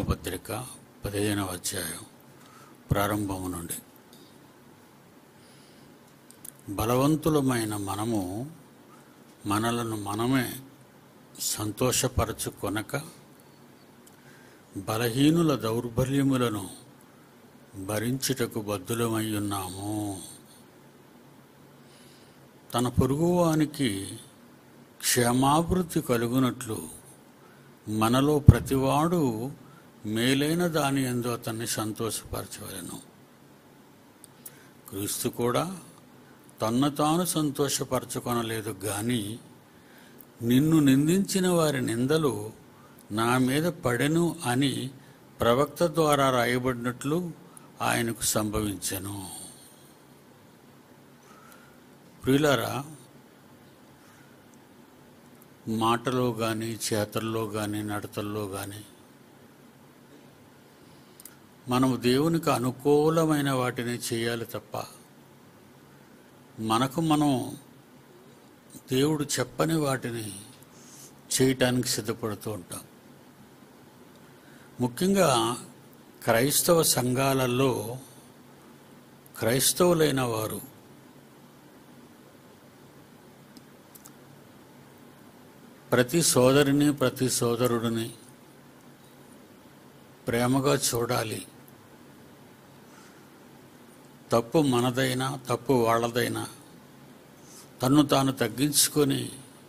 రోమాపత్రిక పదిహేనవ అధ్యాయం ప్రారంభము నుండి బలవంతులమైన మనము మనలను మనమే సంతోషపరచుకొనక బలహీనుల దౌర్బల్యములను భరించుటకు బద్దులమై ఉన్నాము తన పొరుగువానికి క్షేమాభివృద్ధి కలుగునట్లు మనలో ప్రతివాడు మేలైన దాని ఎందు అతన్ని సంతోషపరచవలను క్రీస్తు కూడా తన్ను తాను సంతోషపరచుకొనలేదు గాని నిన్ను నిందించిన వారి నిందలు నా మీద పడెను అని ప్రవక్త ద్వారా రాయబడినట్లు ఆయనకు సంభవించెను ప్రియులారా మాటలో కానీ చేతల్లో కానీ నడతల్లో కానీ మనము దేవునికి అనుకూలమైన వాటిని చేయాలి తప్ప మనకు మనం దేవుడు చెప్పని వాటిని చేయటానికి సిద్ధపడుతూ ఉంటాం ముఖ్యంగా క్రైస్తవ సంఘాలలో క్రైస్తవులైన వారు ప్రతి సోదరిని ప్రతి సోదరుడిని ప్రేమగా చూడాలి తప్పు మనదైనా తప్పు వాళ్ళదైనా తన్ను తాను తగ్గించుకొని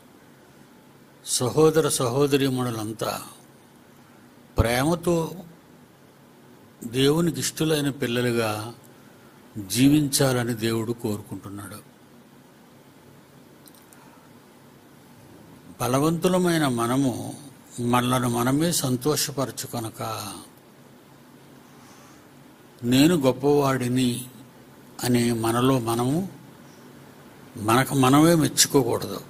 సహోదర సహోదరీమణులంతా ప్రేమతో దేవునికి ఇష్టలైన పిల్లలుగా జీవించాలని దేవుడు కోరుకుంటున్నాడు బలవంతులమైన మనము మనలను మనమే సంతోషపరచుకొనక నేను గొప్పవాడిని అని మనలో మనము మనకు మనమే మెచ్చుకోకూడదు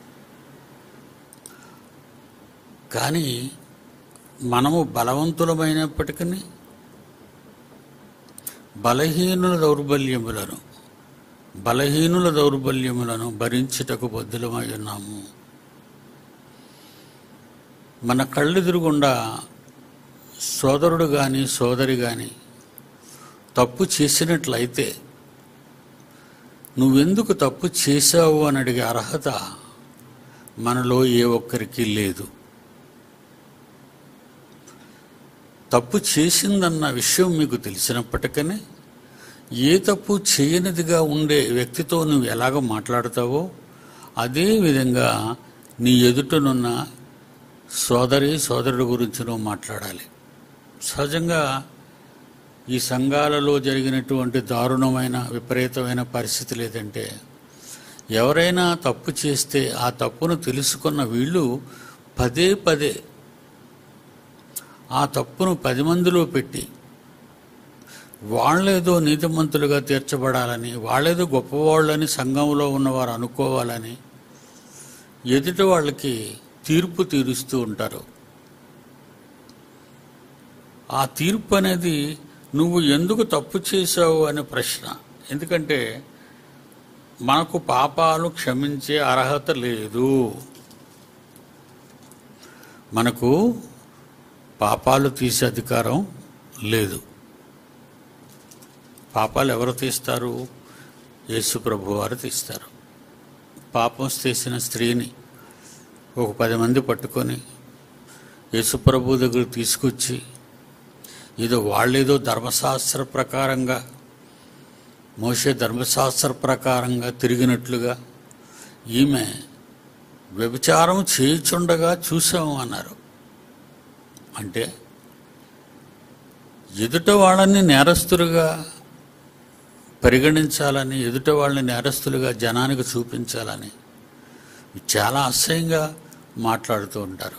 కానీ మనము బలవంతులమైనప్పటికీ బలహీనుల దౌర్బల్యములను బలహీనుల దౌర్బల్యములను భరించుటకు బద్దులమై ఉన్నాము మన కళ్ళెదురుగుండా సోదరుడు కానీ సోదరి కానీ తప్పు చేసినట్లయితే నువ్వెందుకు తప్పు చేశావు అని అడిగే అర్హత మనలో ఏ ఒక్కరికి లేదు తప్పు చేసిందన్న విషయం మీకు తెలిసినప్పటికీ ఏ తప్పు చేయనిదిగా ఉండే వ్యక్తితో నువ్వు ఎలాగ మాట్లాడతావో అదే విధంగా నీ ఎదుటనున్న సోదరి సోదరుడు గురించి నువ్వు మాట్లాడాలి సహజంగా ఈ సంఘాలలో జరిగినటువంటి దారుణమైన విపరీతమైన పరిస్థితి లేదంటే ఎవరైనా తప్పు చేస్తే ఆ తప్పును తెలుసుకున్న వీళ్ళు పదే పదే ఆ తప్పును పది మందిలో పెట్టి వాళ్ళేదో నీతిమంతులుగా తీర్చబడాలని వాళ్ళేదో గొప్పవాళ్ళని సంఘంలో ఉన్నవారు అనుకోవాలని ఎదుటి వాళ్ళకి తీర్పు తీరుస్తూ ఉంటారు ఆ తీర్పు అనేది నువ్వు ఎందుకు తప్పు చేశావు అనే ప్రశ్న ఎందుకంటే మనకు పాపాలు క్షమించే అర్హత లేదు మనకు పాపాలు తీసే అధికారం లేదు పాపాలు ఎవరు తీస్తారు యేసు ప్రభు వారు తీస్తారు పాపం చేసిన స్త్రీని ఒక పది మంది పట్టుకొని యేసుప్రభు దగ్గర తీసుకొచ్చి ఏదో వాళ్ళేదో ధర్మశాస్త్ర ప్రకారంగా మోసే ధర్మశాస్త్ర ప్రకారంగా తిరిగినట్లుగా ఈమె వ్యభిచారం చేయుచుండగా చూసాము అన్నారు అంటే ఎదుట వాళ్ళని నేరస్తులుగా పరిగణించాలని ఎదుట వాళ్ళని నేరస్తులుగా జనానికి చూపించాలని చాలా అసహ్యంగా మాట్లాడుతూ ఉంటారు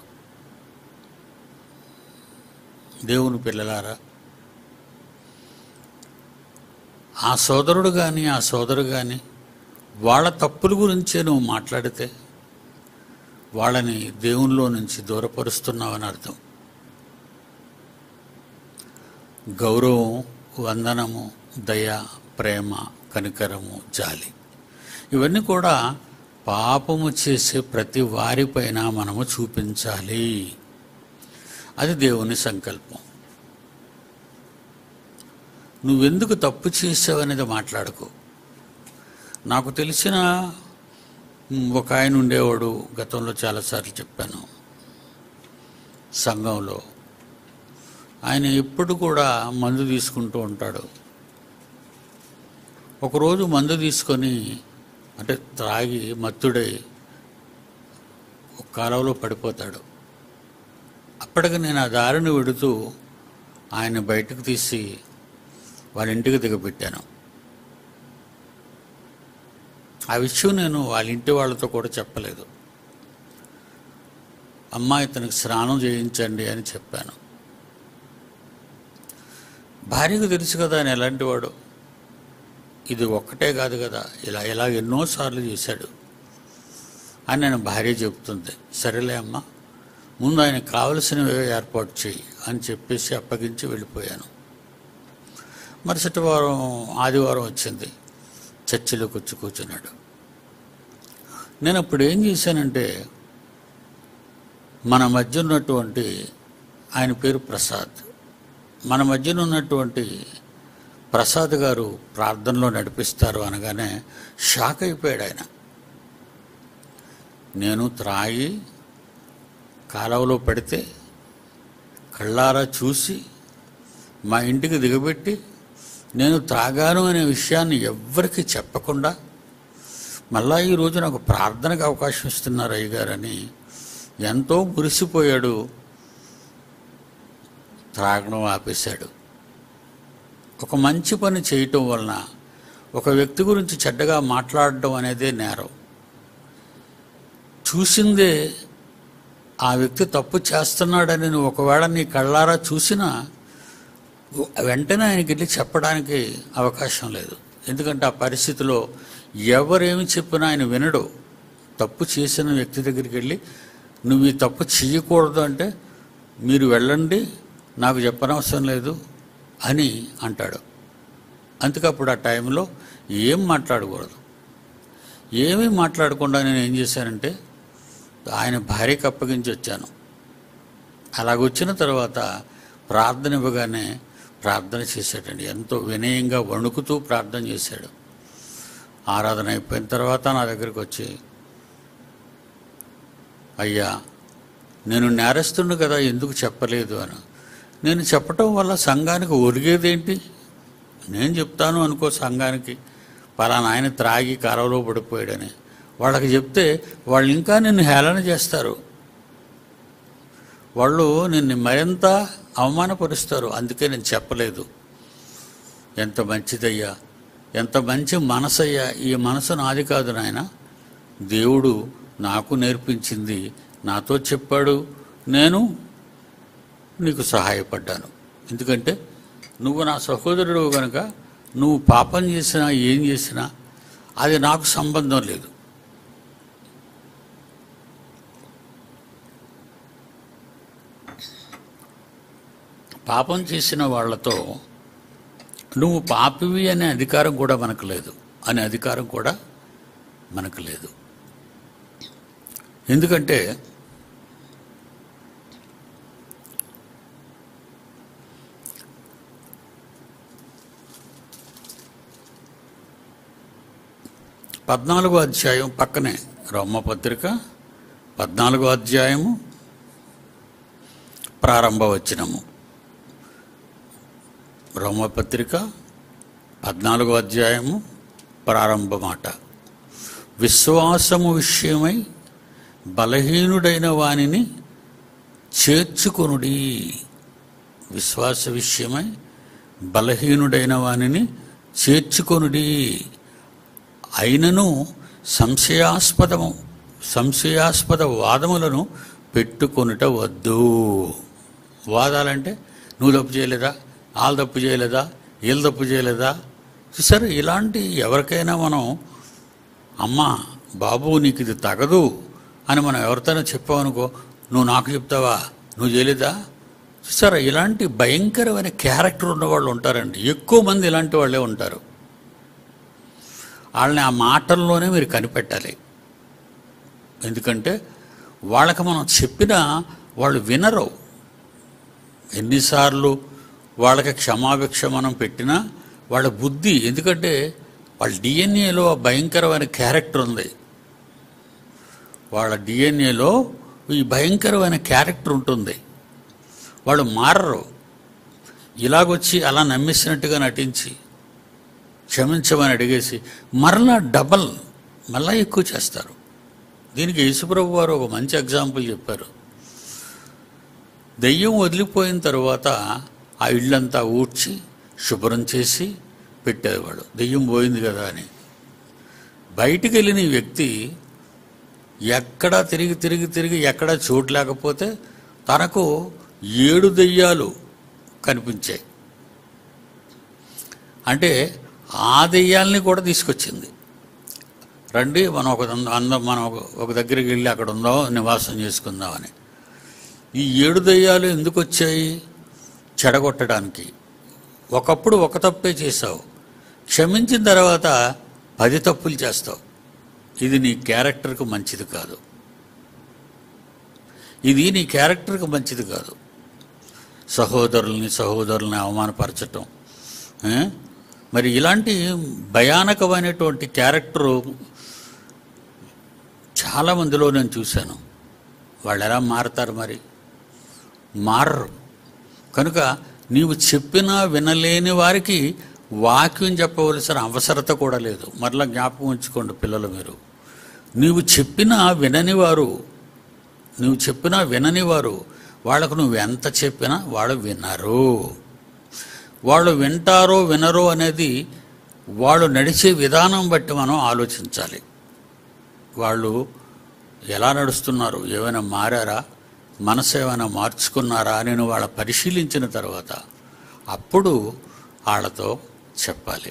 దేవుని పిల్లలారా ఆ సోదరుడు కానీ ఆ సోదరు కానీ వాళ్ళ తప్పుల గురించే నువ్వు మాట్లాడితే వాళ్ళని దేవునిలో నుంచి దూరపరుస్తున్నావని అర్థం గౌరవం వందనము దయ ప్రేమ కనికరము జాలి ఇవన్నీ కూడా పాపము చేసే ప్రతి వారిపైన మనము చూపించాలి అది దేవుని సంకల్పం నువ్వెందుకు తప్పు చేసావు అనేది మాట్లాడకు నాకు తెలిసిన మ్, ఒక ఆయన ఉండేవాడు గతంలో చాలాసార్లు చెప్పాను సంఘంలో ఆయన ఎప్పుడు కూడా మందు తీసుకుంటూ ఉంటాడు ఒకరోజు మందు తీసుకొని అంటే త్రాగి మత్తుడై ఒక కాలంలో పడిపోతాడు అప్పటికి నేను ఆ దారిని వెడుతూ ఆయన బయటకు తీసి వాళ్ళ ఇంటికి దిగబెట్టాను ఆ విషయం నేను వాళ్ళ ఇంటి వాళ్ళతో కూడా చెప్పలేదు అమ్మ ఇతనికి స్నానం చేయించండి అని చెప్పాను భార్యకు తెలుసు కదా ఆయన ఎలాంటి వాడు ఇది ఒక్కటే కాదు కదా ఇలా ఇలా ఎన్నోసార్లు చేశాడు అని నేను భార్య చెబుతుంది సరేలే అమ్మ ముందు ఆయనకు కావలసినవి ఏర్పాటు చేయి అని చెప్పేసి అప్పగించి వెళ్ళిపోయాను మరుసటి వారం ఆదివారం వచ్చింది చర్చిలోకి వచ్చి కూర్చున్నాడు నేను అప్పుడు ఏం చేశానంటే మన మధ్య ఉన్నటువంటి ఆయన పేరు ప్రసాద్ మన మధ్యన ఉన్నటువంటి ప్రసాద్ గారు ప్రార్థనలో నడిపిస్తారు అనగానే షాక్ అయిపోయాడు ఆయన నేను త్రాగి కాలువలో పడితే కళ్ళారా చూసి మా ఇంటికి దిగబెట్టి నేను త్రాగాను అనే విషయాన్ని ఎవ్వరికీ చెప్పకుండా మళ్ళా ఈరోజు నాకు ప్రార్థనకు అవకాశం ఇస్తున్నారు అయ్యగారని ఎంతో మురిసిపోయాడు త్రాగడం ఆపేశాడు ఒక మంచి పని చేయటం వలన ఒక వ్యక్తి గురించి చెడ్డగా మాట్లాడడం అనేదే నేరం చూసిందే ఆ వ్యక్తి తప్పు చేస్తున్నాడని నువ్వు ఒకవేళ నీ కళ్ళారా చూసినా వెంటనే ఆయనకి వెళ్ళి చెప్పడానికి అవకాశం లేదు ఎందుకంటే ఆ పరిస్థితిలో ఎవరేమి చెప్పినా ఆయన వినడు తప్పు చేసిన వ్యక్తి దగ్గరికి వెళ్ళి నువ్వు ఈ తప్పు చేయకూడదు అంటే మీరు వెళ్ళండి నాకు చెప్పనవసరం లేదు అని అంటాడు అందుకప్పుడు ఆ టైంలో ఏం మాట్లాడకూడదు ఏమీ మాట్లాడకుండా నేను ఏం చేశానంటే ఆయన భార్యకి అప్పగించి వచ్చాను అలాగొచ్చిన తర్వాత ప్రార్థన ఇవ్వగానే ప్రార్థన చేశాడండి ఎంతో వినయంగా వణుకుతూ ప్రార్థన చేశాడు ఆరాధన అయిపోయిన తర్వాత నా దగ్గరికి వచ్చి అయ్యా నేను నేరస్తుండు కదా ఎందుకు చెప్పలేదు అని నేను చెప్పటం వల్ల సంఘానికి ఒరిగేదేంటి నేను చెప్తాను అనుకో సంఘానికి పలానా ఆయన త్రాగి కరవలో పడిపోయాడని వాళ్ళకి చెప్తే వాళ్ళు ఇంకా నిన్ను హేళన చేస్తారు వాళ్ళు నిన్ను మరింత అవమానపరుస్తారు అందుకే నేను చెప్పలేదు ఎంత మంచిదయ్యా ఎంత మంచి మనసయ్యా ఈ మనసు నాది కాదు నాయన దేవుడు నాకు నేర్పించింది నాతో చెప్పాడు నేను నీకు సహాయపడ్డాను ఎందుకంటే నువ్వు నా సహోదరుడు కనుక నువ్వు పాపం చేసినా ఏం చేసినా అది నాకు సంబంధం లేదు పాపం చేసిన వాళ్ళతో నువ్వు పాపివి అనే అధికారం కూడా మనకు లేదు అనే అధికారం కూడా మనకు లేదు ఎందుకంటే పద్నాలుగో అధ్యాయం పక్కనే రోమపత్రిక పద్నాలుగో అధ్యాయము ప్రారంభ వచనము రోమపత్రిక పద్నాలుగో అధ్యాయము ప్రారంభ మాట విశ్వాసము విషయమై బలహీనుడైన వానిని చేర్చుకొనుడి విశ్వాస విషయమై బలహీనుడైన వానిని చేర్చుకొనుడి అయినను సంశయాస్పదము సంశయాస్పద వాదములను పెట్టుకొనుట వద్దు వాదాలంటే నువ్వు తప్పు చేయలేదా వాళ్ళు తప్పు చేయలేదా వీళ్ళు తప్పు చేయలేదా చూసారు ఇలాంటి ఎవరికైనా మనం అమ్మా బాబు నీకు ఇది తగదు అని మనం ఎవరితోనో చెప్పామనుకో నువ్వు నాకు చెప్తావా నువ్వు చేయలేదా చూసారా ఇలాంటి భయంకరమైన క్యారెక్టర్ ఉన్నవాళ్ళు ఉంటారండి ఎక్కువ మంది ఇలాంటి వాళ్ళే ఉంటారు వాళ్ళని ఆ మాటల్లోనే మీరు కనిపెట్టాలి ఎందుకంటే వాళ్ళకి మనం చెప్పినా వాళ్ళు వినరు ఎన్నిసార్లు వాళ్ళకి క్షమాభిక్ష మనం పెట్టినా వాళ్ళ బుద్ధి ఎందుకంటే వాళ్ళ డిఎన్ఏలో ఆ భయంకరమైన క్యారెక్టర్ ఉంది వాళ్ళ డిఎన్ఏలో ఈ భయంకరమైన క్యారెక్టర్ ఉంటుంది వాళ్ళు మారరు ఇలాగొచ్చి అలా నమ్మేసినట్టుగా నటించి క్షమించమని అడిగేసి మరలా డబల్ మళ్ళా ఎక్కువ చేస్తారు దీనికి యేసుప్రభు వారు ఒక మంచి ఎగ్జాంపుల్ చెప్పారు దెయ్యం వదిలిపోయిన తర్వాత ఆ ఇళ్ళంతా ఊడ్చి శుభ్రం చేసి పెట్టేవాడు దెయ్యం పోయింది కదా అని బయటికి వెళ్ళిన ఈ వ్యక్తి ఎక్కడా తిరిగి తిరిగి తిరిగి ఎక్కడా చోటు లేకపోతే తనకు ఏడు దెయ్యాలు కనిపించాయి అంటే ఆ దెయ్యాల్ని కూడా తీసుకొచ్చింది రండి మనం ఒక అందం మనం ఒక- ఒక దగ్గరికి వెళ్ళి అక్కడ ఉందాం నివాసం చేసుకుందామని ఈ ఏడు దయ్యాలు ఎందుకు వచ్చాయి చెడగొట్టడానికి ఒకప్పుడు ఒక తప్పే చేసావు క్షమించిన తర్వాత పది తప్పులు చేస్తావు ఇది నీ క్యారెక్టర్కు మంచిది కాదు ఇది నీ క్యారెక్టర్కి మంచిది కాదు సహోదరుల్ని సహోదరుల్ని అవమానపరచటం ఏ? మరి ఇలాంటి భయానకమైనటువంటి క్యారెక్టరు చాలామందిలో నేను చూశాను వాళ్ళు ఎలా మారతారు మరి మారరు కనుక నీవు చెప్పినా వినలేని వారికి వాక్యం చెప్పవలసిన అవసరత కూడా లేదు మరలా జ్ఞాపకం ఉంచుకోండి పిల్లలు మీరు నీవు చెప్పినా వినని వారు నువ్వు చెప్పినా వినని వారు వాళ్ళకు నువ్వు ఎంత చెప్పినా వాళ్ళు వినరు వాళ్ళు వింటారో వినరో అనేది వాళ్ళు నడిచే విధానం బట్టి మనం ఆలోచించాలి వాళ్ళు ఎలా నడుస్తున్నారు ఏమైనా మారారా మనసు ఏమైనా మార్చుకున్నారా అని నువ్వు వాళ్ళ పరిశీలించిన తర్వాత అప్పుడు వాళ్ళతో చెప్పాలి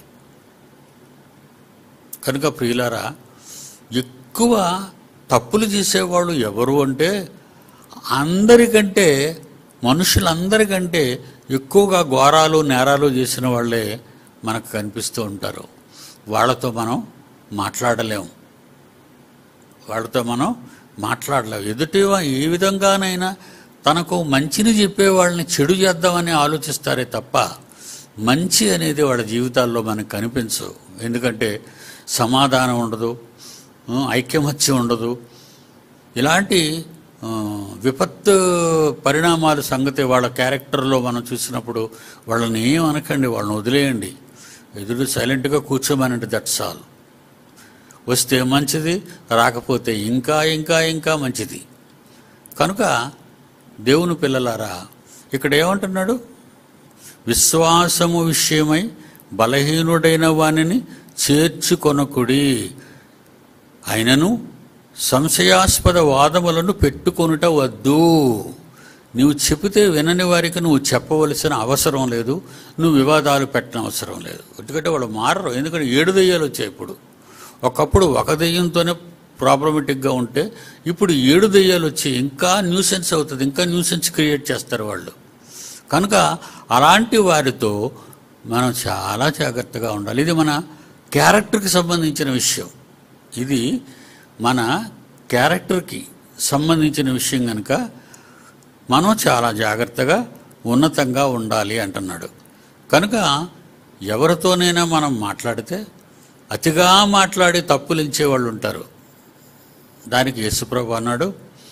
కనుక ప్రియులారా ఎక్కువ తప్పులు చేసేవాళ్ళు ఎవరు అంటే అందరికంటే మనుషులందరికంటే ఎక్కువగా ఘోరాలు నేరాలు చేసిన వాళ్ళే మనకు కనిపిస్తూ ఉంటారు వాళ్ళతో మనం మాట్లాడలేము వాళ్ళతో మనం మాట్లాడలేము ఎదుటి వా- ఏ విధంగానైనా తనకు మంచిని చెప్పే వాళ్ళని చెడు చేద్దామని ఆలోచిస్తారే తప్ప మంచి అనేది వాళ్ళ జీవితాల్లో మనకు కనిపించవు ఎందుకంటే సమాధానం ఉండదు ఆ, ఐక్యమత్యం ఉండదు ఇలాంటి ఆ, విపత్తు పరిణామాల సంగతి వాళ్ళ క్యారెక్టర్లో మనం చూసినప్పుడు వాళ్ళని ఏం అనకండి వాళ్ళని వదిలేయండి ఎదురు సైలెంట్గా కూర్చోమనండి దట్స్ ఆల్ వస్తే మంచిది రాకపోతే ఇంకా ఇంకా ఇంకా మంచిది కనుక దేవుని పిల్లలారా ఇక్కడ ఏమంటున్నాడు విశ్వాసము విషయమై బలహీనుడైన వానిని చేర్చుకొనకుడి అయినను సంశయాస్పద వాదములను పెట్టుకొనుట వద్దు నువ్వు చెబితే వినని వారికి నువ్వు చెప్పవలసిన అవసరం లేదు నువ్వు వివాదాలు పెట్టిన అవసరం లేదు ఎందుకంటే వాళ్ళు మారరు ఎందుకంటే ఏడు దెయ్యాలు వచ్చాయి ఇప్పుడు ఒకప్పుడు ఒక దెయ్యంతోనే ప్రాబ్లమెటిక్గా ఉంటే ఇప్పుడు ఏడు దెయ్యాలు వచ్చి ఇంకా న్యూసెన్స్ అవుతుంది ఇంకా న్యూసెన్స్ క్రియేట్ చేస్తారు వాళ్ళు కనుక అలాంటి వారితో మనం చాలా జాగ్రత్తగా ఉండాలి ఇది మన క్యారెక్టర్కి సంబంధించిన విషయం ఇది మన క్యారెక్టర్కి సంబంధించిన విషయం కనుక మనం చాలా జాగ్రత్తగా ఉన్నతంగా ఉండాలి అంటున్నాడు కనుక ఎవరితోనైనా మనం మాట్లాడితే అతిగా మాట్లాడి తప్పులించే వాళ్ళు ఉంటారు దానికి యేసుప్రభు అన్నాడు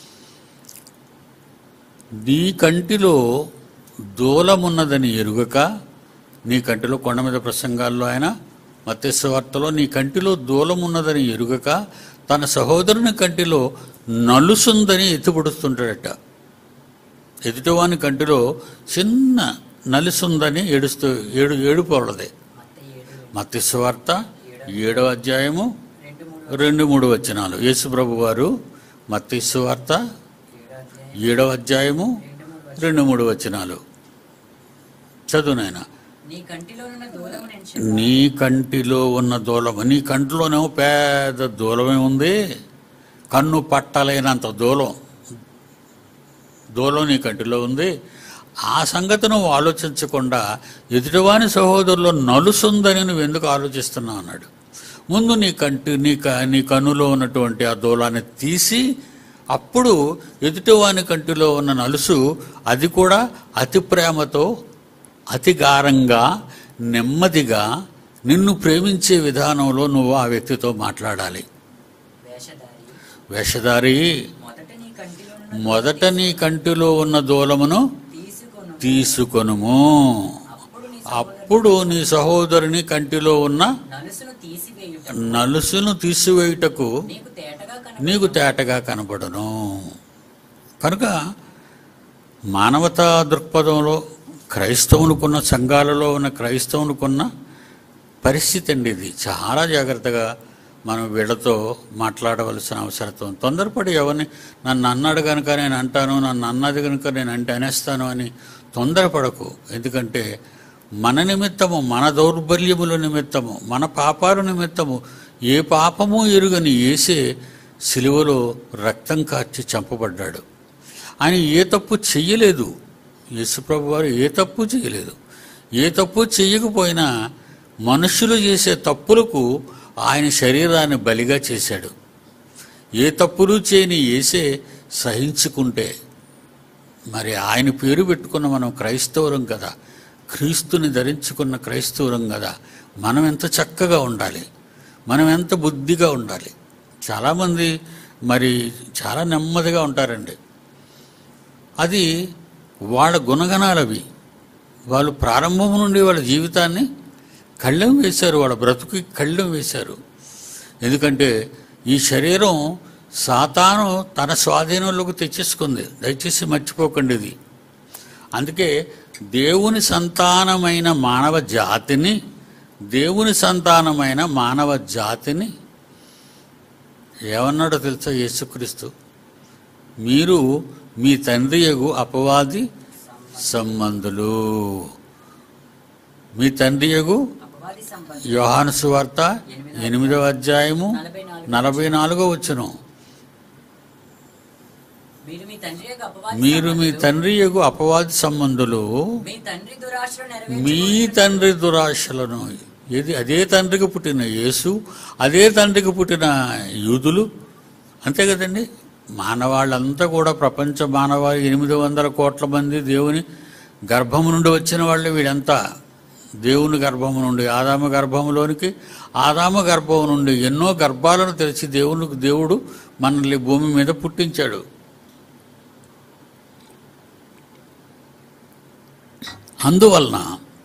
నీ కంటిలో దూలమున్నదని ఎరుగక నీ కంటిలో కొండ మీద ప్రసంగాల్లో ఆయన మత్స్యవార్తలో నీ కంటిలో దూలమున్నదని ఎరుగక తన సహోదరుని కంటిలో నలుసుందని ఎత్తిపడుస్తుంటాడట ఎదుటివాని కంటిలో చిన్న నలుసుందని ఏడుస్తూ ఏడు ఏడుపు వాళ్ళదే మత్స్యవార్త ఏడవ అధ్యాయము రెండు మూడు వచనాలు యేసుప్రభు వారు మత్స్యవార్త ఏడవ అధ్యాయము రెండు మూడు వచనాలు చదువు నాయన నీ కంటిలో ఉన్న దూలము నేను చెప్పు. నీ కంటిలో ఉన్న దూలం నీ కంటిలోనేమో పెద్ద దూలమే ఉంది కన్ను పట్టలేనంత దూలం దూలం నీ కంటిలో ఉంది ఆ సంగతి నువ్వు ఆలోచించకుండా ఎదుటివాని సహోదరులో నలుసుందని నువ్వు ఎందుకు ఆలోచిస్తున్నావు అన్నాడు ముందు నీ కంటి నీ క నీ కన్నులో ఉన్నటువంటి ఆ దూలాన్ని తీసి అప్పుడు ఎదుటివాని కంటిలో ఉన్న నలుసు అది కూడా అతి ప్రేమతో అతిగారంగా నెమ్మదిగా నిన్ను ప్రేమించే విధానంలో నువ్వు ఆ వ్యక్తితో మాట్లాడాలి వేషధారి వేషధారి మొదట నీ కంటిలో మొదట నీ కంటిలో ఉన్న దూలమును తీసుకొను తీసుకొనుము అప్పుడు నీ అప్పుడు నీ సహోదరుని కంటిలో ఉన్న నలుసును తీసివేయుట నలుసును తీసివేయుటకు నీకు తేటగా కన నీకు తేటగా కనపడును కనుక మానవతా దృక్పథంలో క్రైస్తవులకున్న సంఘాలలో ఉన్న క్రైస్తవులకున్న పరిస్థితి అండి ఇది చాలా జాగ్రత్తగా మనం వీళ్ళతో మాట్లాడవలసిన అవసరం తొందరపడి ఎవరిని నన్ను అన్నాడు కనుక నేను అంటాను నన్ను అన్నది కనుక నేను అంటే అనేస్తాను అని తొందరపడకు ఎందుకంటే మన నిమిత్తము మన దౌర్బల్యముల నిమిత్తము మన పాపాల నిమిత్తము ఏ పాపము ఎరుగని ఏసే సిలువలో రక్తం కార్చి చంపబడ్డాడు ఆయన ఏ తప్పు చెయ్యలేదు యేసుప్రభు వారు ఏ తప్పు చేయలేదు ఏ తప్పు చెయ్యకపోయినా మనుషులు చేసే తప్పులకు ఆయన శరీరాన్ని బలిగా చేశాడు ఏ తప్పులు చేయని ఏసే సహించుకుంటే మరి ఆయన పేరు పెట్టుకున్న మనం క్రైస్తవులం కదా క్రీస్తుని ధరించుకున్న క్రైస్తవులం కదా మనం ఎంత చక్కగా ఉండాలి మనం ఎంత బుద్ధిగా ఉండాలి చాలామంది మరి చాలా నెమ్మదిగా ఉంటారండి అది వాళ్ళ గుణగణాలవి వాళ్ళు ప్రారంభం నుండి వాళ్ళ జీవితాన్ని కళ్ళెం వేశారు వాళ్ళ బ్రతుకు కళ్ళెం వేశారు ఎందుకంటే ఈ శరీరం సాతాను తన స్వాధీనంలోకి తెచ్చేసుకుంది దయచేసి మర్చిపోకండి ఇది అందుకే దేవుని సంతానమైన మానవ జాతిని దేవుని సంతానమైన మానవ జాతిని ఏమన్నాడో తెలుసా యేసుక్రీస్తు మీరు మీ తండ్రి యగు అపవాది సంబంధులు మీ తండ్రి యగు అపవాది సంబంధం యోహాను సువార్త ఎనిమిదవ అధ్యాయము నలభై నాలుగు నలభై నాలుగో వచ్చును మీరు మీ తండ్రి యొక్క అపవాది మీరు మీ సంబంధులు. తండ్రి యగు అపవాది సంబంధులు మీ తండ్రి దురాశలు మీ నెరవేర్చు తండ్రి దురాశలను ఏది అదే తండ్రికి పుట్టిన యేసు అదే తండ్రికి పుట్టిన యూదులు అంతే కదండి మానవాళ్ళంతా కూడా ప్రపంచ మానవాళి ఎనిమిది వందల కోట్ల మంది దేవుని గర్భము నుండి వచ్చిన వాళ్ళే వీడంతా దేవుని గర్భము నుండి ఆదామ గర్భములోనికి ఆదామ గర్భము నుండి ఎన్నో గర్భాలను తెరిచి దేవునికి దేవుడు మనల్ని భూమి మీద పుట్టించాడు అందువలన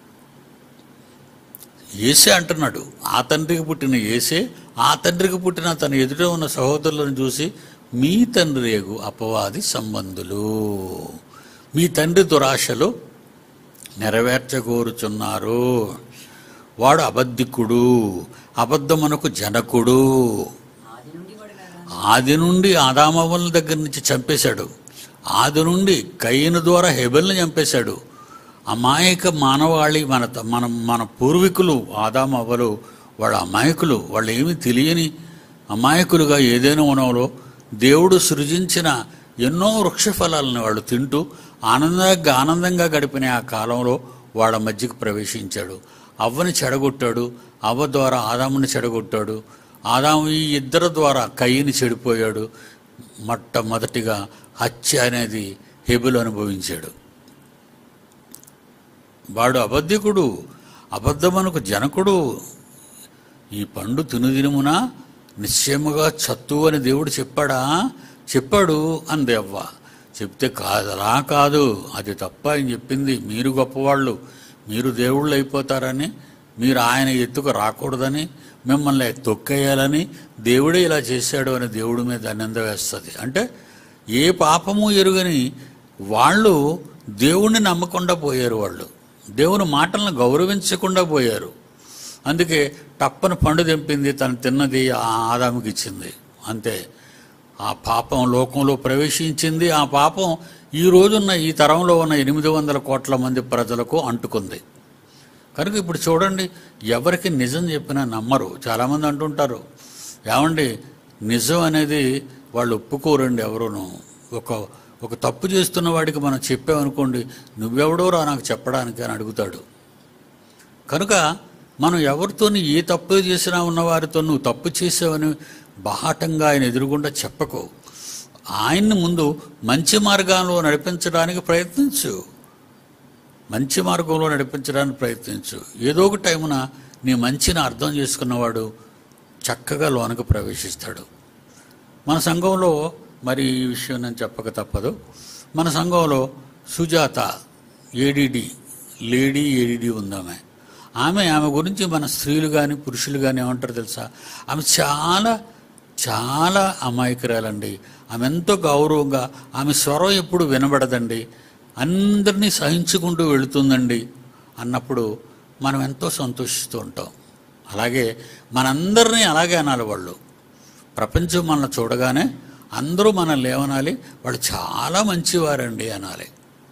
ఏసే అంటున్నాడు ఆ తండ్రికి పుట్టిన ఏసే ఆ తండ్రికి పుట్టిన తన ఎదుట ఉన్న సహోదరులను చూసి మీ తండ్రి ఎగు అపవాది సంబంధులు మీ తండ్రి దురాశలు నెరవేర్చగోరుచున్నారు వాడు అబద్ధికుడు అబద్ధమునకు జనకుడు ఆది నుండి వాడు ఆది నుండి ఆదామవ్వల దగ్గర నుంచి చంపేశాడు ఆది నుండి కయ్యను ద్వారా హెబెల్ని చంపేశాడు అమాయక మానవాళి మన మన మన పూర్వీకులు ఆదామవ్వలు వాళ్ళ అమాయకులు వాళ్ళు ఏమీ తెలియని అమాయకులుగా ఏదైనా వనంలో దేవుడు సృజించిన ఎన్నో వృక్ష ఫలాలను వాళ్ళు తింటూ ఆనందంగా ఆనందంగా గడిపిన ఆ కాలంలో వాళ్ళ మధ్యకు ప్రవేశించాడు అవ్వని చెడగొట్టాడు అవ్వ ద్వారా ఆదాముని చెడగొట్టాడు ఆదాము ఈ ఇద్దరు ద్వారా కయ్యని చెడిపోయాడు మొట్టమొదటిగా హత్య అనేది హెబులు అనుభవించాడు వాడు అబద్ధికుడు అబద్ధమునకు జనకుడు ఈ పండు తినుదినమున నిశ్చయముగా చత్తు అని దేవుడు చెప్పాడా చెప్పాడు అంది అవ్వ చెప్తే కాదు అలా కాదు అది తప్ప ఆయన చెప్పింది మీరు గొప్పవాళ్ళు మీరు దేవుళ్ళు అయిపోతారని మీరు ఆయన ఎత్తుకు రాకూడదని మిమ్మల్ని తొక్కేయాలని దేవుడే ఇలా చేశాడు అని దేవుడి మీద నింద వేస్తుంది అంటే ఏ పాపము ఎరుగని వాళ్ళు దేవుణ్ణి నమ్మకుండా పోయారు వాళ్ళు దేవుని మాటలను గౌరవించకుండా పోయారు అందుకే టప్పని పండు తెంపింది తను తిన్నది ఆ ఆదాముకి ఇచ్చింది అంతే ఆ పాపం లోకంలో ప్రవేశించింది ఆ పాపం ఈ రోజున్న ఈ తరంలో ఉన్న ఎనిమిది వందల కోట్ల మంది ప్రజలకు అంటుకుంది కనుక ఇప్పుడు చూడండి ఎవరికి నిజం చెప్పినా నమ్మరు చాలామంది అంటుంటారు ఏమండి నిజం అనేది వాళ్ళు ఒప్పుకోరండి ఎవరును ఒక ఒక తప్పు చేస్తున్న వాడికి మనం చెప్పామనుకోండి నువ్వెవడో రా నాకు చెప్పడానికి అని అడుగుతాడు కనుక మనం ఎవరితోని ఏ తప్పు చేసినా ఉన్న వారితో నువ్వు తప్పు చేసావని బాహాటంగా ఆయన ఎదురుగుండా చెప్పకు ఆయన్ని ముందు మంచి మార్గంలో నడిపించడానికి ప్రయత్నించు మంచి మార్గంలో నడిపించడానికి ప్రయత్నించు ఏదో ఒక టైమున నీ మంచిని అర్థం చేసుకున్నవాడు చక్కగా లోనకు ప్రవేశిస్తాడు మన సంఘంలో మరి ఈ విషయం నేను చెప్పక తప్పదు మన సంఘంలో సుజాత ఏడిడి లేడీ ఏడిడి ఉందామె ఆమె ఆమె గురించి మన స్త్రీలు కానీ పురుషులు కానీ ఏమంటారు తెలుసా ఆమె చాలా చాలా అమాయకురాలండి ఆమె ఎంతో గౌరవంగా ఆమె స్వరం ఎప్పుడు వినబడదండి అందరినీ సహించుకుంటూ వెళుతుందండి అన్నప్పుడు మనం ఎంతో సంతోషిస్తూ ఉంటాం అలాగే మనందరినీ అలాగే అనాలి వాళ్ళు ప్రపంచం మనల్ని చూడగానే అందరూ మనల్ని ఏమనాలి వాళ్ళు చాలా మంచివారండి అనాలి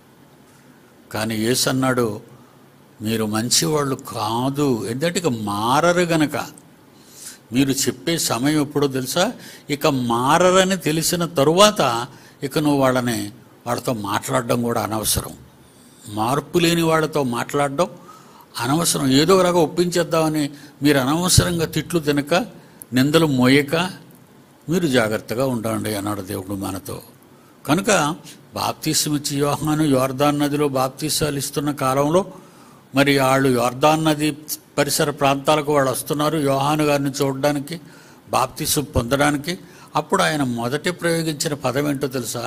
కానీ యేసు అన్నాడు మీరు మంచివాళ్ళు కాదు ఎందుకంటే ఇక మారరు గనక మీరు చెప్పే సమయం ఎప్పుడో తెలుసా ఇక మారరని తెలిసిన తరువాత ఇక నువ్వు వాళ్ళని వాళ్ళతో మాట్లాడడం కూడా అనవసరం మార్పు లేని వాళ్ళతో మాట్లాడడం అనవసరం ఏదో రకంగా ఒప్పించేద్దామని మీరు అనవసరంగా తిట్లు తినక నిందలు మోయక మీరు జాగ్రత్తగా ఉండండి అన్నాడు దేవుడు మనతో కనుక బాప్తీసం ఇచ్చి యోహాను యోర్దాన్ నదిలో బాప్తీసాలు ఇస్తున్న కాలంలో మరి వాళ్ళు యోర్దాన్ నది పరిసర ప్రాంతాలకు వాళ్ళు వస్తున్నారు యోహాను గారిని చూడడానికి బాప్తీసం పొందడానికి అప్పుడు ఆయన మొదటి ప్రయోగించిన పదం ఏంటో తెలుసా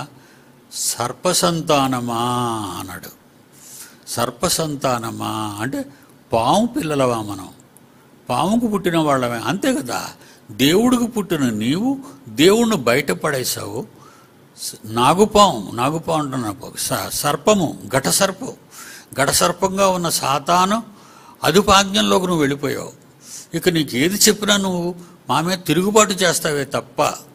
సర్పసంతానమా అన్నాడు సర్పసంతానమా అంటే పాము పిల్లలవా మనం పాముకు పుట్టిన వాళ్ళమే అంతే కదా దేవుడికి పుట్టిన నీవు దేవుణ్ణి బయటపడేశావు స- నాగుపాము నాగుపాము అంటున్నా స- సర్పము ఘట సర్పం ఘట సర్పంగా ఉన్న సాతాను అదుపాజ్ఞంలోకి నువ్వు వెళ్ళిపోయావు ఇక నీకు ఏది చెప్పినా నువ్వు మా మీద తిరుగుబాటు చేస్తావే తప్ప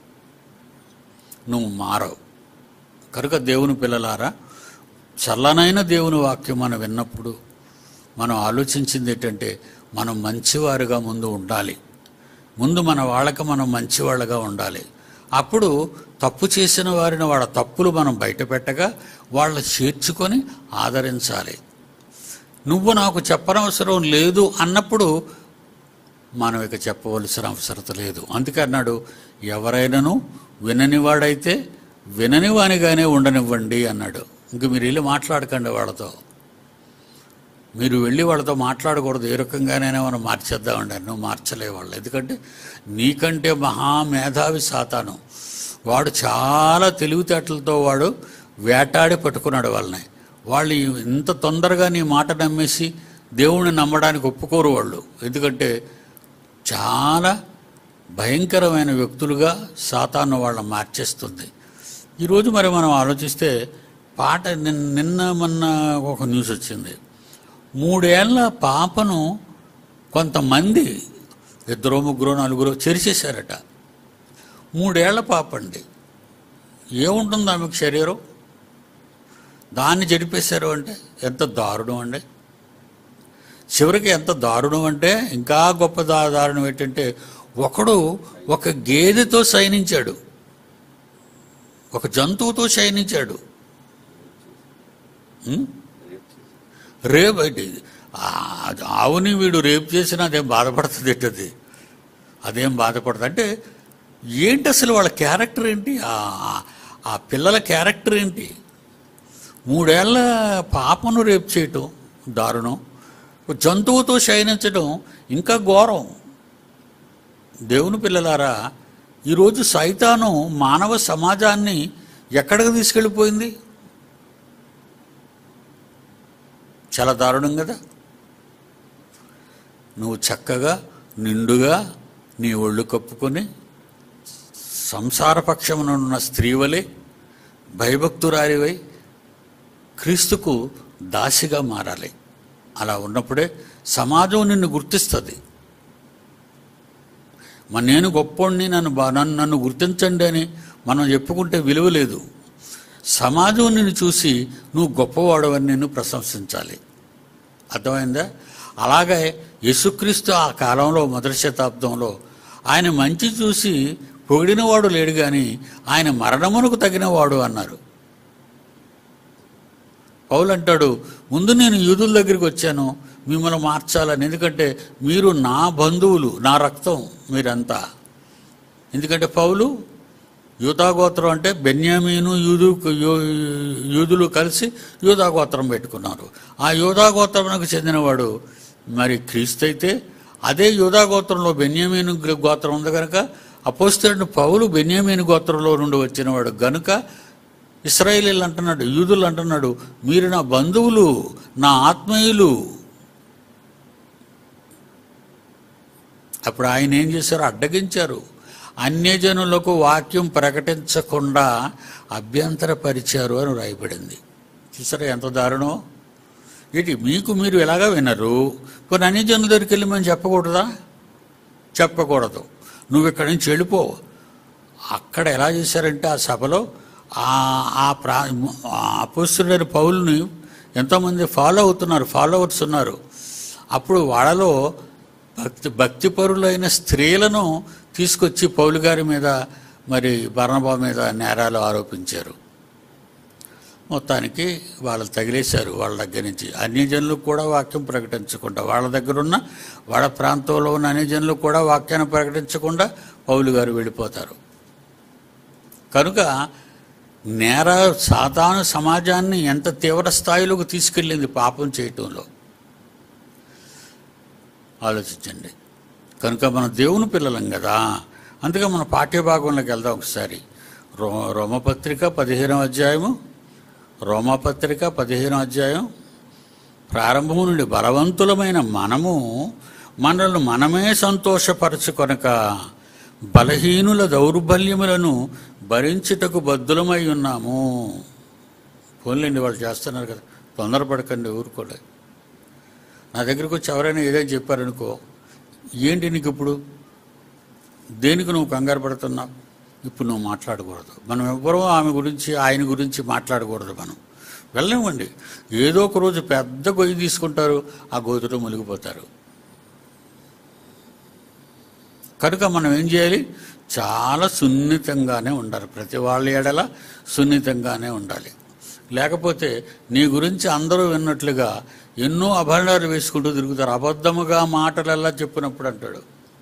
నువ్వు మారవు కనుక దేవుని పిల్లలారా చల్లనైన దేవుని వాక్యం మనం విన్నప్పుడు మనం ఆలోచించింది ఏంటంటే మనం మంచివారుగా ముందు ఉండాలి ముందు మన వాళ్ళకి మనం మంచివాళ్ళగా ఉండాలి అప్పుడు తప్పు చేసిన వారిని వాళ్ళ తప్పులు మనం బయటపెట్టగా వాళ్ళ చేర్చుకొని ఆదరించాలి నువ్వు నాకు చెప్పనవసరం లేదు అన్నప్పుడు మనం ఇక చెప్పవలసిన అవసరత లేదు అందుకే అన్నాడు ఎవరైనాను విననివాడైతే వినని వానిగానే ఉండనివ్వండి అన్నాడు ఇంక మీరు వెళ్ళి మాట్లాడకండి వాళ్ళతో మీరు వెళ్ళి వాళ్ళతో మాట్లాడకూడదు ఏ రకంగానైనా మనం మార్చేద్దామండి నువ్వు మార్చలే వాళ్ళు ఎందుకంటే నీకంటే మహామేధావి సాతాను వాడు చాలా తెలివితేటలతో వాడు వేటాడి పట్టుకున్నాడు వాళ్ళని వాళ్ళు ఇంత తొందరగా నీ మాట నమ్మేసి దేవుణ్ణి నమ్మడానికి ఒప్పుకోరు వాళ్ళు ఎందుకంటే చాలా భయంకరమైన వ్యక్తులుగా సాతాను వాళ్ళని మార్చేస్తుంది ఈరోజు మరి మనం ఆలోచిస్తే పాట నిన్న నిన్న మొన్న ఒక న్యూస్ వచ్చింది మూడేళ్ల పాపను కొంతమంది ఇద్దరు ముగ్గురు నలుగురు చెరిచేశారట మూడేళ్ల పాప అండి ఏముంటుంది ఆమెకు శరీరం దాన్ని చెడిపేశారు అంటే ఎంత దారుణం అండి చివరికి ఎంత దారుణం అంటే ఇంకా గొప్ప దా- దారుణం ఏంటంటే ఒకడు ఒక గేదెతో శయనించాడు ఒక జంతువుతో శయనించాడు ఉం? రేప్ అంటే ఆ- ఆవుని వీడు రేపు చేసినా అదేం బాధపడుతుంది ఏంటది అదేం బాధపడుతుంది అంటే ఏంటి అసలు వాళ్ళ క్యారెక్టర్ ఏంటి ఆ- ఆ పిల్లల క్యారెక్టర్ ఏంటి మూడేళ్ల పాపను రేపు చేయటం దారుణం జంతువుతో శయనించడం ఇంకా ఘోరం దేవుని పిల్లలారా ఈరోజు సైతాను మానవ సమాజాన్ని ఎక్కడికి తీసుకెళ్ళిపోయింది చాలా దారుణం కదా నువ్వు చక్కగా నిండుగా నీ ఒళ్ళు కప్పుకొని సంసారపక్షమునున్న స్త్రీవలే భయభక్తురారివై క్రీస్తుకు దాసిగా మారాలి అలా ఉన్నప్పుడే సమాజం నిన్ను గుర్తిస్తుంది మన నేను గొప్పోడిని నన్ను బా నన్ను నన్ను గుర్తించండి అని మనం చెప్పుకుంటే విలువ లేదు సమాజం నిన్ను చూసి నువ్వు గొప్పవాడవని నిన్ను ప్రశంసించాలి అర్థమైందా అలాగే యేసుక్రీస్తు ఆ కాలంలో మొదటి శతాబ్దంలో ఆయన మంచి చూసి పొగిడినవాడు లేడు కానీ ఆయన మరణమునకు తగినవాడు అన్నారు పౌలు అంటాడు ముందు నేను యూదుల దగ్గరికి వచ్చాను మిమ్మల్ని మార్చాలని ఎందుకంటే మీరు నా బంధువులు నా రక్తం మీరంతా ఎందుకంటే పౌలు యూదాగోత్రం అంటే బెన్యామీను యూదు యూ- యూదులు కలిసి యూదాగోత్రం పెట్టుకున్నారు ఆ యూదాగోత్రంకు చెందినవాడు మరి క్రీస్తు అయితే అదే యూదాగోత్రంలో బెన్యామీను గ్ర- గోత్రం ఉంది కనుక అపోస్తలుడు పౌలు బెన్యామీను గోత్రంలో నుండి వచ్చినవాడు గనుక ఇస్రాయేలీలు అంటున్నాడు యూదులు అంటున్నాడు మీరు నా బంధువులు నా ఆత్మీయులు అప్పుడు ఆయన ఏం చేశారు అడ్డగించారు అన్యజనులకు వాక్యం ప్రకటించకుండా అభ్యంతరపరిచారు అని రాయబడింది చూసారా ఎంత దారుణం ఏంటి మీకు మీరు ఎలాగా వినరు కొన్ని అన్యజనుల దగ్గరికి వెళ్ళి మేము చెప్పకూడదా చెప్పకూడదు నువ్వు ఇక్కడి నుంచి వెళ్ళిపో అక్కడ ఎలా చేశారంటే ఆ సభలో ఆ ఆ ప్రా ఆ అపుస్తుడైన పౌల్ని ఎంతోమంది ఫాలో అవుతున్నారు ఫాలోవర్స్ ఉన్నారు అప్పుడు వాళ్ళలో భక్తి భక్తిపరులైన స్త్రీలను తీసుకొచ్చి పౌలు గారి మీద మరి బర్ణబా మీద నేరాలు ఆరోపించారు మొత్తానికి వాళ్ళు తగిలేశారు వాళ్ళ దగ్గర నుంచి అన్యజనులకు కూడా వాక్యం ప్రకటించకుండా వాళ్ళ దగ్గర ఉన్న వాళ్ళ ప్రాంతంలో ఉన్న అన్యజనులకు కూడా వాక్యాన్ని ప్రకటించకుండా పౌలు గారు వెళ్ళిపోతారు కనుక నేర సాధారణ సమాజాన్ని ఎంత తీవ్ర స్థాయిలోకి తీసుకెళ్ళింది పాపం చేయటంలో ఆలోచించండి కనుక మన దేవుని పిల్లలం కదా అందుకే మన పాఠ్యభాగంలోకి వెళ్దాం ఒకసారి రో రోమపత్రిక పదిహేనవ అధ్యాయము రోమపత్రిక పదిహేనవ అధ్యాయం ప్రారంభము నుండి బలవంతులమైన మనము మనల్ని మనమే సంతోషపరచుకొనక బలహీనుల దౌర్బల్యములను భరించుటకు బద్దులమై ఉన్నాము పోన్లేండి వాళ్ళు చేస్తున్నారు కదా తొందరపడకండి ఊరుకోలే నా దగ్గరికి వచ్చి ఎవరైనా ఏదైనా చెప్పారనుకో ఏంటి నీకు ఇప్పుడు దేనికి నువ్వు కంగారు పడుతున్నావు ఇప్పుడు నువ్వు మాట్లాడకూడదు మనం ఎవ్వరూ ఆమె గురించి ఆయన గురించి మాట్లాడకూడదు మనం వెళ్ళనివ్వండి ఏదో ఒక రోజు పెద్ద గొయ్యి తీసుకుంటారు ఆ గోతులో మునిగిపోతారు కనుక మనం ఏం చేయాలి చాలా సున్నితంగానే ఉండాలి ప్రతి వాళ్ళ ఎడల సున్నితంగానే ఉండాలి లేకపోతే నీ గురించి అందరూ విన్నట్లుగా ఎన్నో అభరణాలు వేసుకుంటూ తిరుగుతారు అబద్ధముగా మాటలల్లా చెప్పినప్పుడు అంటాడు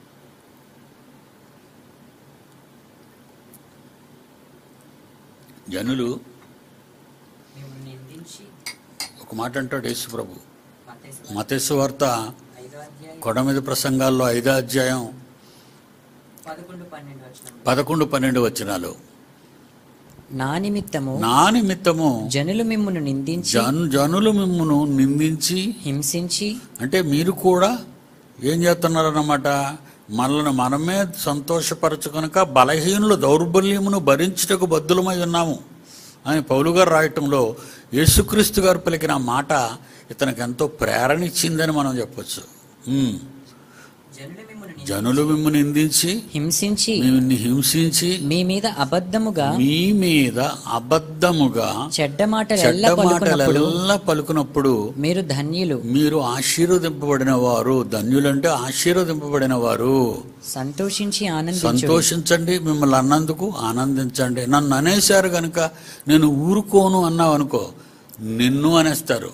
జనులు మేము నిందించి ఒక మాట అంటాడు యేసు ప్రభు మత్తయి మతేసు వార్త ఐదో అధ్యాయం కొండ మీద ప్రసంగాల్లో ఐదో అధ్యాయం పదకొండు పన్నెండు వచ్చిన పదకొండు పన్నెండు వచనాలు నా నిమిత్తము నా నిమిత్తము జనులు మిమ్మును నిందించి జన్ జనులు మిమ్మును నిందించి హింసించి అంటే మీరు కూడా ఏం చేస్తున్నారన్నమాట మనల్ని మనమే సంతోషపరచుకొనక బలహీనుల దౌర్బల్యమును భరించుటకు బద్దులమై ఉన్నాము అని పౌలు గారు రాయటంలో యేసుక్రీస్తు గారు పలికిన మాట ఇతనికి ఎంతో ప్రేరణ ఇచ్చిందని మనం చెప్పొచ్చు ఉమ్. జనులు మిమ్మును జనులు మిమ్మల్ని నిందించి హింసించి మిమ్మల్ని హింసించి మీ మీద అబద్ధముగా మీ మీద అబద్ధముగా చెడ్డ మాటలు చెడ్డ ఎల్ల పలుకున్నప్పుడు మాటలెల్లా పలుకున్నప్పుడు మీరు ధన్యులు మీరు ఆశీర్వదింపబడిన వారు ధన్యులంటే ఆశీర్వదింపబడిన వారు సంతోషించి ఆనందించు సంతోషించండి మిమ్మల్ని అన్నందుకు ఆనందించండి నన్ను అనేశారు కనుక నేను ఊరుకోను అన్నావు అనుకో నిన్ను అనేస్తారు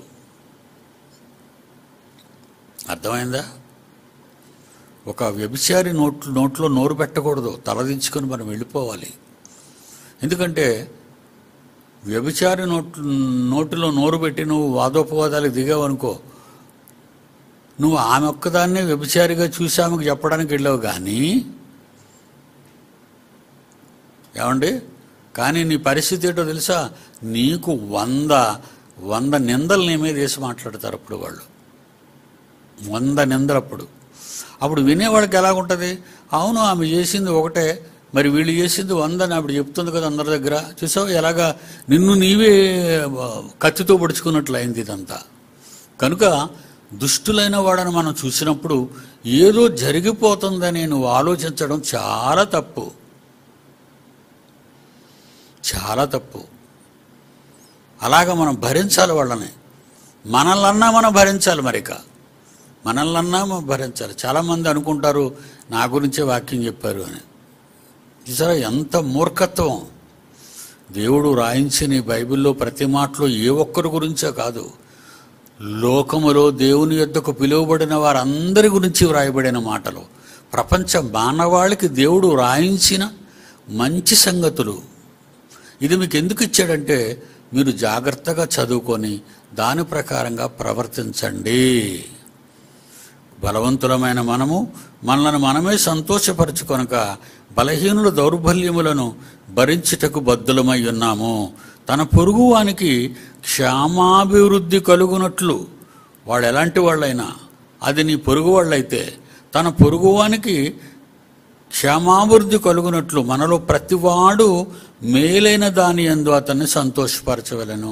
అర్థమైందా ఒక వ్యభిచారి నోట్లు నోట్లో నోరు పెట్టకూడదు తలదించుకొని మనం వెళ్ళిపోవాలి ఎందుకంటే వ్యభిచారి నోట్లు నోటిలో నోరు పెట్టి నువ్వు వాదోపవాదాలకు దిగావనుకో నువ్వు ఆమె ఒక్కదాన్నే వ్యభిచారిగా చూసి ఆమెకు చెప్పడానికి వెళ్ళావు కానీ ఏమండి కానీ నీ పరిస్థితి ఏంటో తెలుసా నీకు వంద వంద నిందలు నీ మీద వేసి మాట్లాడతారు అప్పుడు వాళ్ళు వంద నిందలు అప్పుడు అప్పుడు వినేవాడికి ఎలాగుంటుంది అవును ఆమె చేసింది ఒకటే మరి వీళ్ళు చేసింది వంద అని అప్పుడు చెప్తుంది కదా అందరి దగ్గర చూసావు ఎలాగా నిన్ను నీవే ఆ, కత్తితో పొడుచుకున్నట్లు అయింది ఇదంతా కనుక దుష్టులైన వాడని మనం చూసినప్పుడు ఏదో జరిగిపోతుందని నువ్వు ఆలోచించడం చాలా తప్పు చాలా తప్పు అలాగ మనం భరించాలి వాళ్ళని మనల్నన్నా మనం భరించాలి మరిక మనల్నన్నా మనం భరించాలి చాలామంది అనుకుంటారు నా గురించే వాక్యం చెప్పారు అని చూసారా ఎంత మూర్ఖత్వం దేవుడు రాయించిన ఈ బైబిల్లో ప్రతి మాటలో ఏ ఒక్కరి గురించో కాదు లోకములో దేవుని యొద్దకు పిలువబడిన వారందరి గురించి వ్రాయబడిన మాటలు ప్రపంచ మానవాళికి దేవుడు రాయించిన మంచి సంగతులు ఇది మీకు ఎందుకు ఇచ్చాడంటే మీరు జాగ్రత్తగా చదువుకొని దాని ప్రకారంగా ప్రవర్తించండి బలవంతులమైన మనము మనలను మనమే సంతోషపరచుకొనక బలహీనుల దౌర్బల్యములను భరించుటకు బద్దులమై ఉన్నాము తన పొరుగువానికి క్షేమాభివృద్ధి కలుగునట్లు వాడు ఎలాంటి వాళ్ళైనా అది నీ పొరుగు వాళ్ళైతే తన పొరుగువానికి క్షేమాభివృద్ధి కలుగునట్లు మనలో ప్రతివాడు మేలైన దాని ఎందు అతన్ని సంతోషపరచవలను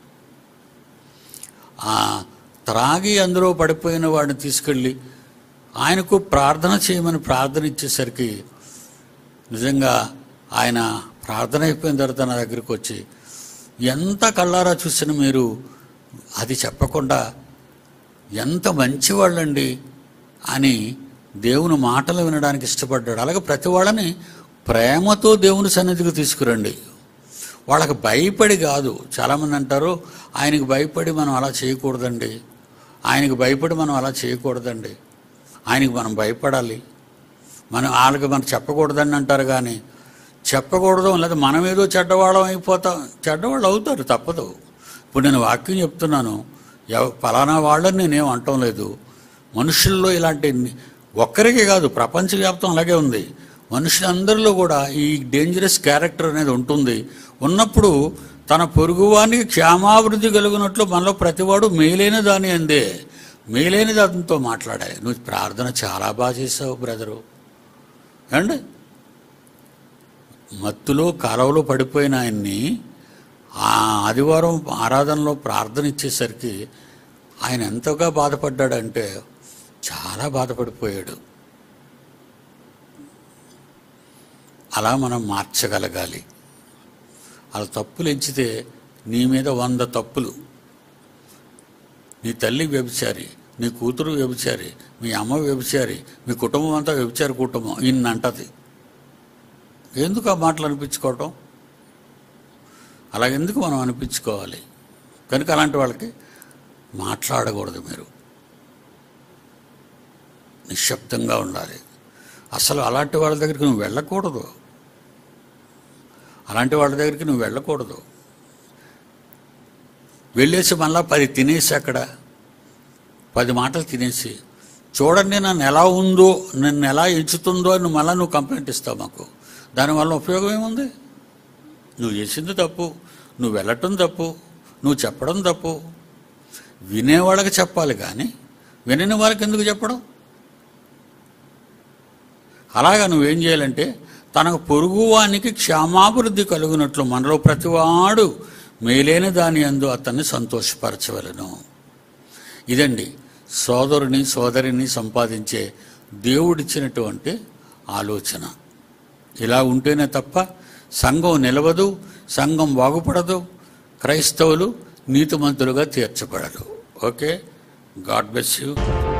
ఆ త్రాగి అందులో పడిపోయిన వాడిని తీసుకెళ్ళి ఆయనకు ప్రార్థన చేయమని ప్రార్థన ఇచ్చేసరికి నిజంగా ఆయన ప్రార్థన అయిపోయిన తర్వాత నా దగ్గరికి వచ్చి ఎంత కళ్ళారా చూసిన మీరు అది చెప్పకుండా ఎంత మంచివాళ్ళండి అని దేవుని మాటలు వినడానికి ఇష్టపడ్డాడు అలాగే ప్రతి వాళ్ళని ప్రేమతో దేవుని సన్నిధికి తీసుకురండి వాళ్ళకి భయపడి కాదు చాలామంది అంటారు ఆయనకి భయపడి మనం అలా చేయకూడదండి ఆయనకి భయపడి మనం అలా చేయకూడదండి ఆయనకి మనం భయపడాలి మనం వాళ్ళకి మనం చెప్పకూడదని అంటారు కానీ చెప్పకూడదు లేదా మనం ఏదో చెడ్డవాళ్ళం అయిపోతాం చెడ్డవాళ్ళు అవుతారు తప్పదు ఇప్పుడు నేను వాక్యం చెప్తున్నాను ఎవ ఫలానా వాళ్ళని నేనేం అంటం లేదు మనుషుల్లో ఇలాంటి ఒక్కరికి కాదు ప్రపంచవ్యాప్తం అలాగే ఉంది మనుషులందరిలో కూడా ఈ డేంజరస్ క్యారెక్టర్ అనేది ఉంటుంది ఉన్నప్పుడు తన పొరుగువానికి క్షేమాభివృద్ధి కలిగినట్లు మనలో ప్రతివాడు మేలైన దాని అందే మేలైన దానితో మాట్లాడాలి నువ్వు ప్రార్థన చాలా బాగా చేసావు బ్రదరు అండి మత్తులో కాలువలో పడిపోయిన ఆయన్ని ఆ ఆదివారం ఆరాధనలో ప్రార్థన ఇచ్చేసరికి ఆయన ఎంతగా బాధపడ్డాడంటే చాలా బాధపడిపోయాడు అలా మనం మార్చగలగాలి అలా తప్పులు ఎంచితే నీ మీద వంద తప్పులు నీ తల్లి వ్యభిచారి నీ కూతురు వ్యభిచారి మీ అమ్మ వ్యభిచారి మీ కుటుంబం అంతా వ్యభిచారి కుటుంబం ఇన్ని అంటది ఎందుకు ఆ మాటలు అనిపించుకోవటం అలాగెందుకు మనం అనిపించుకోవాలి కనుక అలాంటి వాళ్ళకి మాట్లాడకూడదు మీరు నిశ్శబ్దంగా ఉండాలి అసలు అలాంటి వాళ్ళ దగ్గరికి నువ్వు వెళ్ళకూడదు అలాంటి వాళ్ళ దగ్గరికి నువ్వు వెళ్ళకూడదు వెళ్ళేసి మళ్ళా పది తినేసి అక్కడ పది మాటలు తినేసి చూడండి నన్ను ఎలా ఉందో నన్ను ఎలా ఎంచుతుందో అని మళ్ళీ నువ్వు కంప్లైంట్ ఇస్తావు మాకు దానివల్ల ఉపయోగం ఏముంది నువ్వు చేసింది తప్పు నువ్వు వెళ్ళటం తప్పు నువ్వు చెప్పడం తప్పు వినేవాళ్ళకి చెప్పాలి కానీ వినని వాళ్ళకి ఎందుకు చెప్పడం అలాగా నువ్వేం చేయాలంటే తనకు పొరుగువానికి క్షేమాభివృద్ధి కలుగునట్లు మనలో ప్రతివాడు మేలైన దాని అందు అతన్ని సంతోషపరచవలను ఇదండి సోదరుని సోదరిని సంపాదించే దేవుడిచ్చినటువంటి ఆలోచన ఇలా ఉంటేనే తప్ప సంఘం నిలవదు సంఘం బాగుపడదు క్రైస్తవులు నీతిమంతులుగా తీర్చబడరు ఓకే గాడ్ బ్లెస్ యూ